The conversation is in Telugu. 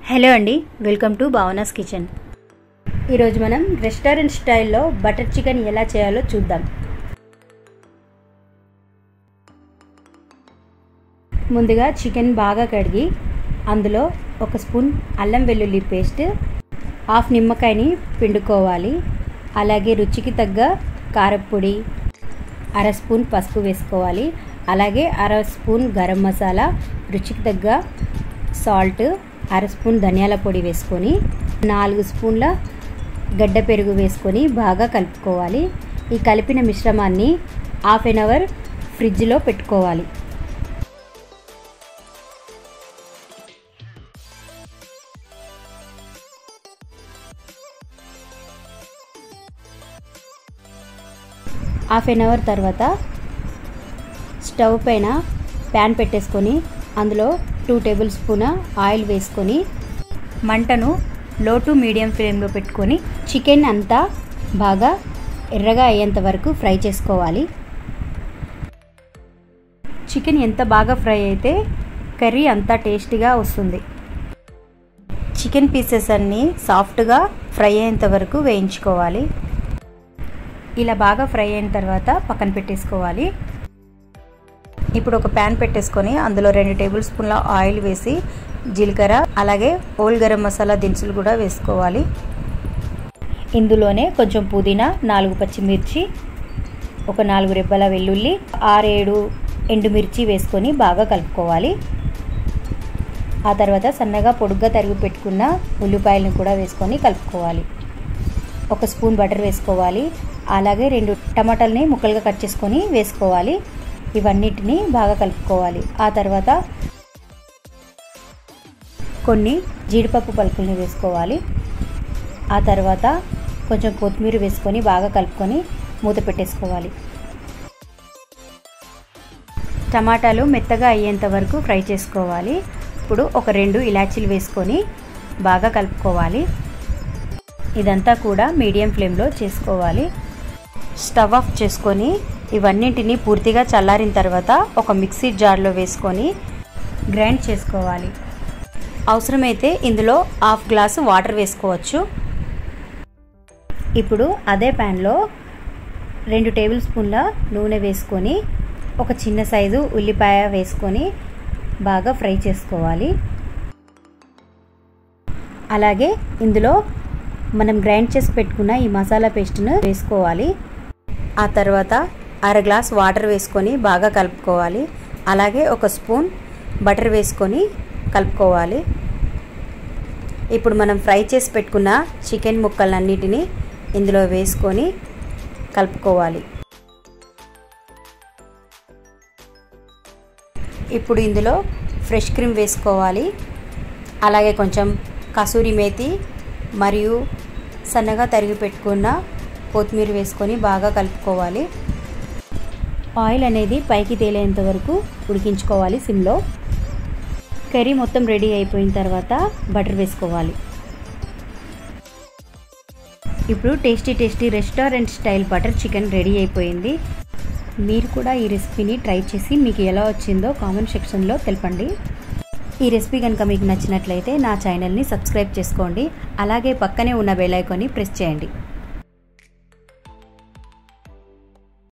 హలో అండి వెల్కమ్ టు భావనాస్ కిచెన్ ఈరోజు మనం రెస్టారెంట్ స్టైల్లో బటర్ చికెన్ ఎలా చేయాలో చూద్దాం ముందుగా చికెన్ బాగా కడిగి అందులో ఒక స్పూన్ అల్లం వెల్లుల్లి పేస్ట్ హాఫ్ నిమ్మకాయని పిండుకోవాలి అలాగే రుచికి తగ్గ కారప్పొడి అర స్పూన్ పసుపు వేసుకోవాలి అలాగే అర స్పూన్ గరం మసాలా రుచికి తగ్గ సాల్ట్ అర స్పూన్ ధనియాల పొడి వేసుకొని నాలుగు స్పూన్ల గడ్డ పెరుగు వేసుకొని బాగా కలుపుకోవాలి ఈ కలిపిన మిశ్రమాన్ని హాఫ్ ఎన్ అవర్ ఫ్రిడ్జ్లో పెట్టుకోవాలి హాఫ్ ఎన్ అవర్ తర్వాత స్టవ్ పైన ప్యాన్ పెట్టేసుకొని అందులో టూ టేబుల్ స్పూన్ ఆయిల్ వేసుకొని మంటను లో టు మీడియం ఫ్లేమ్లో పెట్టుకొని చికెన్ అంతా బాగా ఎర్రగా అయ్యేంత వరకు ఫ్రై చేసుకోవాలి చికెన్ ఎంత బాగా ఫ్రై అయితే కర్రీ అంత టేస్టీగా వస్తుంది చికెన్ పీసెస్ అన్నీ సాఫ్ట్గా ఫ్రై అయ్యేంత వరకు వేయించుకోవాలి ఇలా బాగా ఫ్రై అయిన తర్వాత పక్కన పెట్టేసుకోవాలి ఇప్పుడు ఒక ప్యాన్ పెట్టేసుకొని అందులో రెండు టేబుల్ స్పూన్ల ఆయిల్ వేసి జీలకర్ర అలాగే ఓల్ గరం మసాలా దినుసులు కూడా వేసుకోవాలి ఇందులోనే కొంచెం పుదీనా నాలుగు పచ్చిమిర్చి ఒక నాలుగు రెబ్బల వెల్లుల్లి ఆరేడు ఎండుమిర్చి వేసుకొని బాగా కలుపుకోవాలి ఆ తర్వాత సన్నగా పొడుగ్గా తరిగి పెట్టుకున్న ఉల్లిపాయలను కూడా వేసుకొని కలుపుకోవాలి ఒక స్పూన్ బటర్ వేసుకోవాలి అలాగే రెండు టమాటాలని ముక్కలుగా కట్ చేసుకొని వేసుకోవాలి ఇవన్నిటిని బాగా కలుపుకోవాలి ఆ తర్వాత కొన్ని జీడిపప్పు పలుకుల్ని వేసుకోవాలి ఆ తర్వాత కొంచెం కొత్తిమీర వేసుకొని బాగా కలుపుకొని మూత పెట్టేసుకోవాలి టమాటాలు మెత్తగా అయ్యేంత వరకు ఫ్రై చేసుకోవాలి ఇప్పుడు ఒక రెండు ఇలాచీలు వేసుకొని బాగా కలుపుకోవాలి ఇదంతా కూడా మీడియం ఫ్లేమ్లో చేసుకోవాలి స్టవ్ ఆఫ్ చేసుకొని ఇవన్నింటిని పూర్తిగా చల్లారిన తర్వాత ఒక మిక్సీ జార్లో వేసుకొని గ్రైండ్ చేసుకోవాలి అవసరమైతే ఇందులో హాఫ్ గ్లాసు వాటర్ వేసుకోవచ్చు ఇప్పుడు అదే ప్యాన్లో రెండు టేబుల్ స్పూన్ల నూనె వేసుకొని ఒక చిన్న సైజు ఉల్లిపాయ వేసుకొని బాగా ఫ్రై చేసుకోవాలి అలాగే ఇందులో మనం గ్రైండ్ చేసి పెట్టుకున్న ఈ మసాలా పేస్ట్ను వేసుకోవాలి ఆ తర్వాత అర గ్లాస్ వాటర్ వేసుకొని బాగా కలుపుకోవాలి అలాగే ఒక స్పూన్ బటర్ వేసుకొని కలుపుకోవాలి ఇప్పుడు మనం ఫ్రై చేసి పెట్టుకున్న చికెన్ ముక్కలన్నిటిని ఇందులో వేసుకొని కలుపుకోవాలి ఇప్పుడు ఇందులో ఫ్రెష్ క్రీమ్ వేసుకోవాలి అలాగే కొంచెం కసూరి మేతి మరియు సన్నగా తరిగి పెట్టుకున్న కొత్తిమీర వేసుకొని బాగా కలుపుకోవాలి ఆయిల్ అనేది పైకి తేలేంత వరకు ఉడికించుకోవాలి సిమ్లో కర్రీ మొత్తం రెడీ అయిపోయిన తర్వాత బటర్ వేసుకోవాలి ఇప్పుడు tasty tasty restaurant style butter chicken ready అయిపోయింది మీరు కూడా ఈ రెసిపీని ట్రై చేసి మీకు ఎలా వచ్చిందో కామెంట్ సెక్షన్లో తెలపండి ఈ రెసిపీ కనుక మీకు నచ్చినట్లయితే నా ఛానల్ని సబ్స్క్రైబ్ చేసుకోండి అలాగే పక్కనే ఉన్న బెల్ ఐకాన్ని ప్రెస్ చేయండి